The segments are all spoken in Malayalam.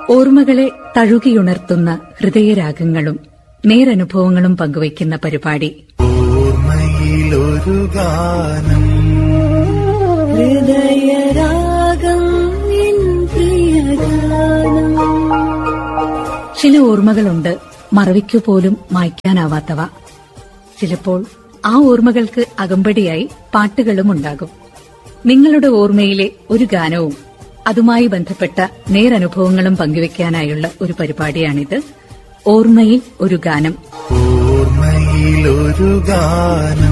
ഓർമ്മകളെ തഴുകിയുണർത്തുന്ന ഹൃദയരാഗങ്ങളും നേരനുഭവങ്ങളും പങ്കുവയ്ക്കുന്ന പരിപാടി ഓർമ്മയിലൊരു ഗാനം ഹൃദയരാഗം എൻ പ്രിയഗാനം ചില ഓർമ്മകളുണ്ട് മറവിക്കു പോലും മായ്ക്കാനാവാത്തവ ചിലപ്പോൾ ആ ഓർമ്മകൾക്ക് അകമ്പടിയായി പാട്ടുകളും ഉണ്ടാകും നിങ്ങളുടെ ഓർമ്മയിലെ ഒരു ഗാനവും അതുമായി ബന്ധപ്പെട്ട നേരനുഭവങ്ങളും പങ്കുവയ്ക്കാനായുള്ള ഒരു പരിപാടിയാണിത് ഓർമ്മയിൽ ഒരു ഗാനം ഓർമ്മയിലൊരു ഗാനം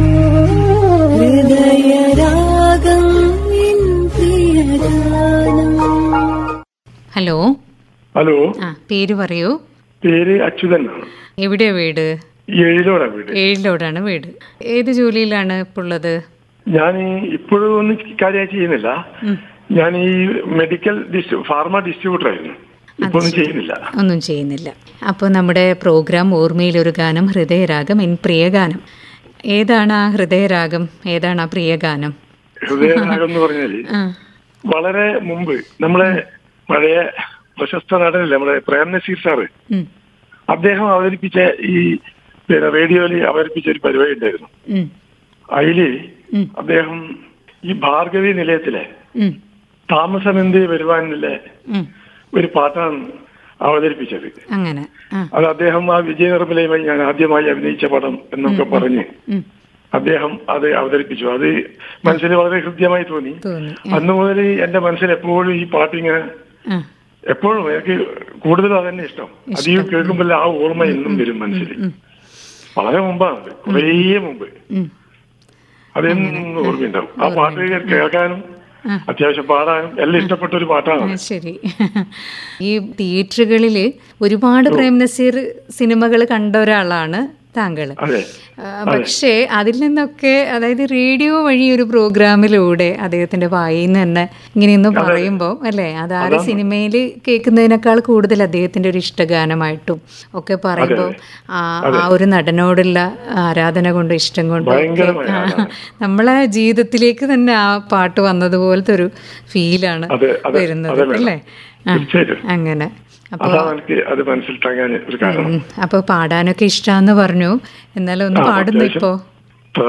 ഹൃദയരാഗം എൻ പ്രിയഗാനം ഹലോ ഹലോ ആ പേര് പറയൂ പേര് അച്യുതൻ ആണ് എവിടെയാ വീട് ഏഴിലോടാ വീട് ഏഴിലോടാണ് വീട് ഏത് ജോലിയിലാണ് ഇപ്പോൾ ഉള്ളത് ഞാൻ ഈ ഇപ്പോഴും ഒന്നും കാര്യമായി ചെയ്യുന്നില്ല ഞാൻ ഈ മെഡിക്കൽ ഡിസ്ട്രി ഫാർമ ഡിസ്ട്രിബ്യൂട്ടർ ആയിരുന്നു ഇപ്പൊ ഒന്നും ചെയ്യുന്നില്ല ഒന്നും ചെയ്യുന്നില്ല അപ്പോൾ നമ്മുടെ പ്രോഗ്രാം ഓർമ്മയിൽ ഒരു ഗാനം ഹൃദയരാഗം എൻ പ്രിയഗാനം ഏതാണ് ആ ഹൃദയരാഗം ഏതാണ് ആ പ്രിയഗാനം ഹൃദയരാഗം എന്ന് പറഞ്ഞാല് ആ വളരെ മുമ്പ് നമ്മളെ പഴയ പ്രശസ്ത നടനല്ലേ നമ്മുടെ പ്രേം നസീർ സാറ് ഉം, അദ്ദേഹം അവതരിപ്പിച്ച ഈ പിന്നെ റേഡിയോയിൽ അവതരിപ്പിച്ച ഒരു പരിപാടി ഉണ്ടായിരുന്നു ഉം, അതില് ഉം. അദ്ദേഹം ഈ ഭാർഗവി നിലയത്തിലെ ഉം, താമസമെന്ത് വരുവാനിലെ ഉം. ഒരു പാട്ടാണ് അവതരിപ്പിച്ചത് അങ്ങനെ ആ അത് അദ്ദേഹം ആ വിജയ നിർമ്മലയുമായി ഞാൻ ആദ്യമായി അഭിനയിച്ച പടം എന്നൊക്കെ പറഞ്ഞ് ഉം, അദ്ദേഹം അത് അവതരിപ്പിച്ചു അത് മനസ്സിൽ വളരെ ഹൃദ്യമായി തോന്നി തോന്നി അന്ന് മുതൽ എന്റെ മനസ്സിൽ എപ്പോഴും ഈ പാട്ടിങ്ങനെ ആ എപ്പോഴും എനിക്ക് കൂടുതലും അതന്നെ ഇഷ്ടം അത് ഈ കേൾക്കുമ്പോൾ ആ ഓർമ്മ എന്നും വരും മനസ്സിൽ വളരെ മുമ്പാണ് അത് കുറേ മുമ്പ് ഉം. അതെന്നും ഓർമ്മയുണ്ടാവും ആ പാട്ട് കേൾക്കാനും അത്യാവശ്യം പാടാനും എല്ലാം ഇഷ്ടപ്പെട്ട ഒരു പാട്ടാണ് ആ, ശരി ഈ തിയേറ്ററുകളിൽ ഒരുപാട് പ്രേം നസീർ സിനിമകൾ കണ്ട ഒരാളാണ് താങ്കൾ അതെ പക്ഷേ അതിൽ നിന്നൊക്കെ അതായത് റേഡിയോ വഴി ഒരു പ്രോഗ്രാമിലൂടെ അദ്ദേഹത്തിന്റെ വായിൽ നിന്ന് തന്നെ ഇങ്ങനെയൊന്ന് പറയുമ്പോൾ അല്ലേ അതാറ് സിനിമയിൽ കേൾക്കുന്നതിനേക്കാൾ കൂടുതൽ അദ്ദേഹത്തിന്റെ ഒരു ഇഷ്ടഗാനമായിട്ടും ഒക്കെ പറയുമ്പോൾ ആ ആ ഒരു നടനോടുള്ള ആരാധന കൊണ്ട് ഇഷ്ടം കൊണ്ടും ഒക്കെ ഭയങ്കരമായ ആ, നമ്മളെ ജീവിതത്തിലേക്ക് തന്നെ ആ പാട്ട് വന്നതുപോലത്തെ ഒരു ഫീലാണ് അതെ, അതെ, വരുന്നത് അതെ മേഡം. അല്ലേ ആ, തീർച്ചയായിട്ടും. അങ്ങനെ അപ്പൊ അതാണ് എനിക്ക് അത് മനസ്സിൽ തങ്ങാൻ ഒരു കാരണം ഉം, അപ്പൊ പാടാനൊക്കെ ഇഷ്ടാന്ന് പറഞ്ഞു എന്നാലും ഒന്ന് ആ, പാടുന്നു അത്യാവശ്യം. ഇപ്പോ